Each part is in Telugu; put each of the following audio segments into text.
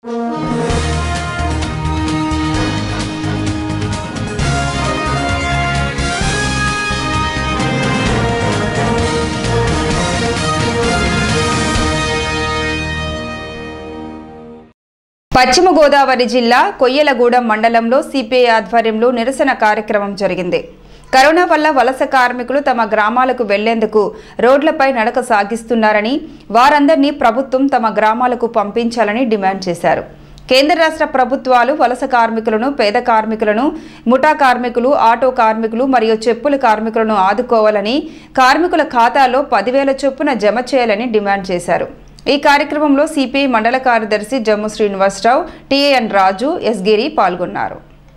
పశ్చిమ గోదావరి జిల్లా కొయ్యలగూడెం మండలంలో సిపిఐ ఆధ్వర్యంలో నిరసన కార్యక్రమం జరిగింది కరోనా వల్ల వలస కార్మికులు తమ గ్రామాలకు వెళ్లేందుకు రోడ్లపై నడక సాగిస్తున్నారని వారందరినీ ప్రభుత్వం తమ గ్రామాలకు పంపించాలని డిమాండ్ చేశారు కేంద్ర రాష్ట్ర ప్రభుత్వాలు వలస కార్మికులను పేద కార్మికులను ముఠా కార్మికులు ఆటో కార్మికులు మరియు చెప్పుల కార్మికులను ఆదుకోవాలని కార్మికుల ఖాతాలో పదివేల చొప్పున జమ చేయాలని డిమాండ్ చేశారు ఈ కార్యక్రమంలో సిపిఐ మండల కార్యదర్శి జమ్ము శ్రీనివాసరావు టిఏఎన్ రాజు ఎస్ గిరి పాల్గొన్నారు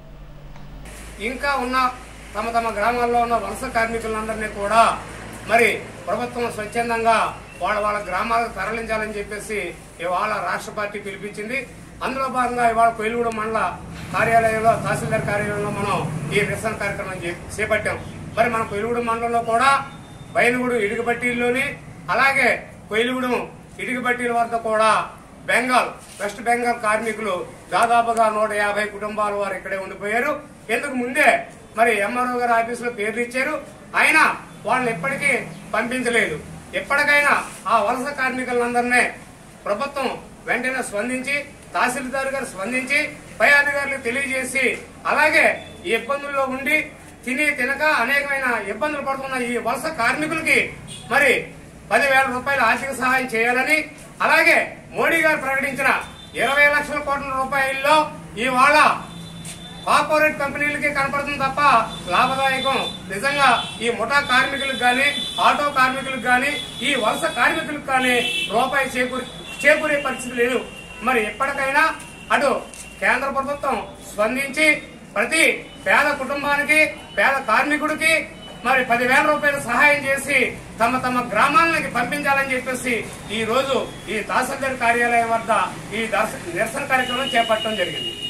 ఇంకా ఉన్న తమ తమ గ్రామాల్లో ఉన్న వలస కార్మికులందరినీ కూడా మరి ప్రభుత్వం స్వచ్ఛందంగా వాళ్ళ వాళ్ళ గ్రామాలకు తరలించాలని చెప్పేసి ఇవాళ రాష్ట్ర పార్టీ పిలిపించింది అందులో భాగంగా ఇవాళ కొయిలగూడ మండల కార్యాలయంలో తహసీల్దార్ కార్యాలయంలో మనం ఈ నిరసన కార్యక్రమం చే- చేపట్టాం మరి మన కొయిలగూడ మండలంలో కూడా బయలుగూడు ఇటుకబట్టీల్లోని అలాగే కొయిలగూడెం ఇటుకబట్టీల వద్ద కూడా బెంగాల్ వెస్ట్ బెంగాల్ కార్మికులు దాదాపుగా నూట యాభై కుటుంబాల వారు ఇక్కడే ఉండిపోయారు ఎందుకు ముందే మరి ఎంఆర్ఓ గారి ఆఫీసులో పేర్లు ఇచ్చారు అయినా వాళ్ళని ఎప్పటికీ పంపించలేదు ఎప్పటికైనా ఆ వలస కార్మికులందరినీ ప్రభుత్వం వెంటనే స్పందించి తహసీల్దార్ గారు స్పందించి పై అధికారులకు తెలియజేసి అలాగే ఈ ఇబ్బందుల్లో ఉండి తిని తినక అనేకమైన ఇబ్బందులు పడుతున్న ఈ వలస కార్మికులకి మరి పదివేల రూపాయల ఆర్థిక సహాయం చేయాలని అలాగే మోడీ గారు ప్రకటించిన ఇరవై లక్షల కోట్ల రూపాయల్లో ఇవాళ కార్పొరేట్ కంపెనీలకి కనపడుతుంది తప్ప లాభదాయకం నిజంగా ఈ ముఠా కార్మికులకు గాని ఆటో కార్మికులకు గాని ఈ వలస కార్మికులకు గాని రూపాయి చేకూరి చేకూరే పరిస్థితి లేదు మరి ఎప్పటికైనా అటు కేంద్ర ప్రభుత్వం స్పందించి ప్రతి పేద కుటుంబానికి పేద కార్మికుడికి మరి పదివేల రూపాయలు సహాయం చేసి తమ తమ గ్రామాలకి పంపించాలని చెప్పేసి ఈ రోజు ఈ తహసీల్దార్ కార్యాలయం వద్ద ఈ దర్శ- నిరసన కార్యక్రమం చేపట్టడం జరిగింది